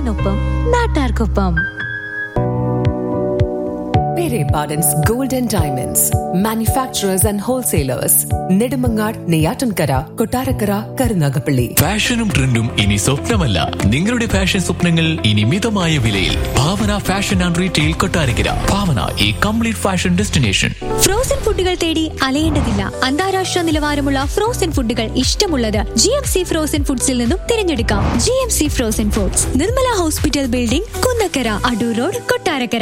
നാടിനൊപ്പം നാട്ടാർക്കൊപ്പം Pere Pardon's Gold and Diamonds, manufacturers and wholesalers, Nedimangar, Neyatankara, Kotarakara, Karunagapalli. ഫാഷനും ട്രെൻഡും ഇനി സ്വപ്നമല്ല നിങ്ങളുടെ ഫാഷൻ സ്വപ്നങ്ങൾ ഇനി മിതമായ വിലയിൽ Bhavana fashion and retail Kottarakkara Bhavana ഈ കംപ്ലീറ്റ് ഫാഷൻ ഡെസ്റ്റിനേഷൻ ഫ്രോസൺ ഫുഡുകൾ തേടി അലയേണ്ടതില്ല അന്താരാഷ്ട്ര നിലവാരമുള്ള ഫ്രോസൺ ഫുഡുകൾ ഇഷ്ടമുള്ളത് ജി എം സി ഫ്രോസൺ ഫുഡ്സിൽ നിന്നും തിരഞ്ഞെടുക്കാം G M C frozen foods Nirmala hospital building Kunnakkara Adoor road Kottarakkara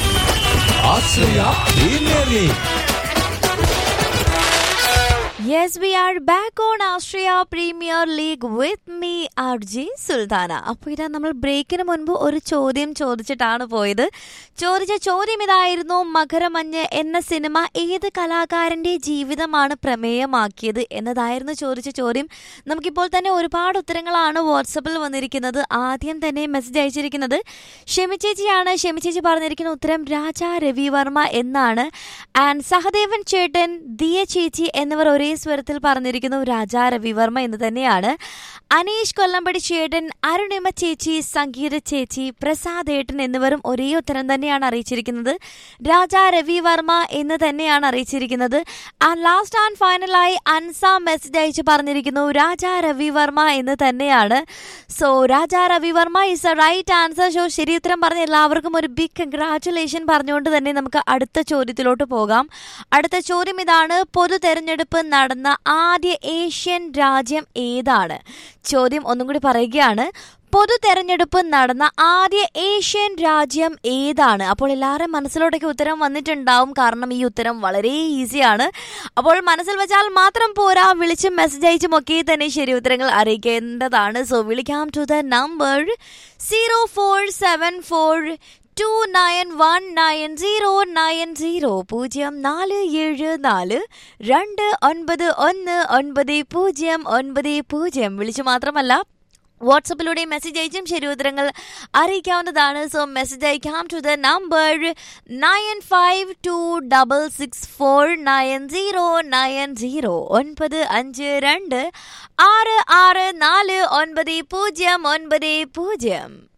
Yes, we are back on Austria Premier League with me, RJ Sultana അപ്പോൾ ഇതാ നമ്മൾ ബ്രേക്കിന് മുൻപ് ഒരു ചോദ്യം ചോദിച്ചിട്ടാണ് പോയത് ചോദിച്ച ചോദ്യം ഇതായിരുന്നു മകരമഞ്ഞ് എന്ന സിനിമ ഏത് കലാകാരന്റെ ജീവിതമാണ് പ്രമേയമാക്കിയത് എന്നതായിരുന്നു ചോദിച്ച ചോദ്യം നമുക്കിപ്പോൾ തന്നെ ഒരുപാട് ഉത്തരങ്ങളാണ് വാട്സപ്പിൽ വന്നിരിക്കുന്നത് ആദ്യം തന്നെ മെസ്സേജ് അയച്ചിരിക്കുന്നത് ഷെമി ചേച്ചിയാണ് ഷെമി ചേച്ചി പറഞ്ഞിരിക്കുന്ന ഉത്തരം രാജാ രവിവർമ്മ എന്നാണ് ആൻഡ് സഹദേവൻ ചേട്ടൻ ദിയ ചേച്ചി എന്നിവർ ഒരേ സ്വരത്തിൽ പറഞ്ഞിരിക്കുന്നു രാജാ രവിവർമ്മ എന്ന് തന്നെയാണ് അനീഷ് കൊല്ലമ്പടി ചേട്ടൻ അരുണിമ ചേച്ചി സംഗീത ചേച്ചി പ്രസാദ് ഏട്ടൻ എന്നിവരും ഒരേ ഉത്തരം തന്നെയാണ് അറിയിച്ചിരിക്കുന്നത് രാജാ രവിവർമ്മ എന്ന് തന്നെയാണ് അറിയിച്ചിരിക്കുന്നത് ആൻഡ് ലാസ്റ്റ് ആൻഡ് ഫൈനലായി അൻസ മെസ്സേജ് അയച്ച് പറഞ്ഞിരിക്കുന്നു രാജാ രവിവർമ്മ എന്ന് തന്നെയാണ് so Raja Ravi Varma is a right answer ഷോ ശരി ഉത്തരം പറഞ്ഞ എല്ലാവർക്കും ഒരു ബിഗ് കൺഗ്രാറ്റുലേഷൻ പറഞ്ഞുകൊണ്ട് തന്നെ നമുക്ക് അടുത്ത ചോദ്യത്തിലോട്ട് പോകാം അടുത്ത ചോദ്യം ഇതാണ് പൊതു തെരഞ്ഞെടുപ്പ് നടന്ന ആദ്യ ഏഷ്യൻ രാജ്യം ഏതാണ് ചോദ്യം ഒന്നും കൂടി പറയുകയാണ് പൊതു തെരഞ്ഞെടുപ്പ് നടന്ന ആദ്യ ഏഷ്യൻ രാജ്യം ഏതാണ് അപ്പോൾ എല്ലാവരും മനസ്സിലോട്ടൊക്കെ ഉത്തരം വന്നിട്ടുണ്ടാവും കാരണം ഈ ഉത്തരം വളരെ ഈസിയാണ് അപ്പോൾ മനസ്സിൽ വെച്ചാൽ മാത്രം പോരാ വിളിച്ചും മെസ്സേജ് അയച്ചും ഒക്കെ തന്നെ ശരി ഉത്തരങ്ങൾ അറിയിക്കേണ്ടതാണ് സോ വിളിക്കാം to the number zero four seven four two nine one nine zero nine zero പൂജ്യം നാല് ഏഴ് നാല് രണ്ട് ഒൻപത് ഒന്ന് ഒൻപത് പൂജ്യം ഒൻപത് പൂജ്യം വിളിച്ചു മാത്രമല്ല വാട്സപ്പിലൂടെ മെസ്സേജ് അയച്ചും ശരി ഉത്തരങ്ങൾ അറിയിക്കാവുന്നതാണ് സോ മെസ്സേജ് അയക്കാം to the number nine five two double six four nine zero nine zero ഒൻപത് അഞ്ച് രണ്ട് ആറ് ആറ് നാല് ഒൻപത് പൂജ്യം ഒൻപത് പൂജ്യം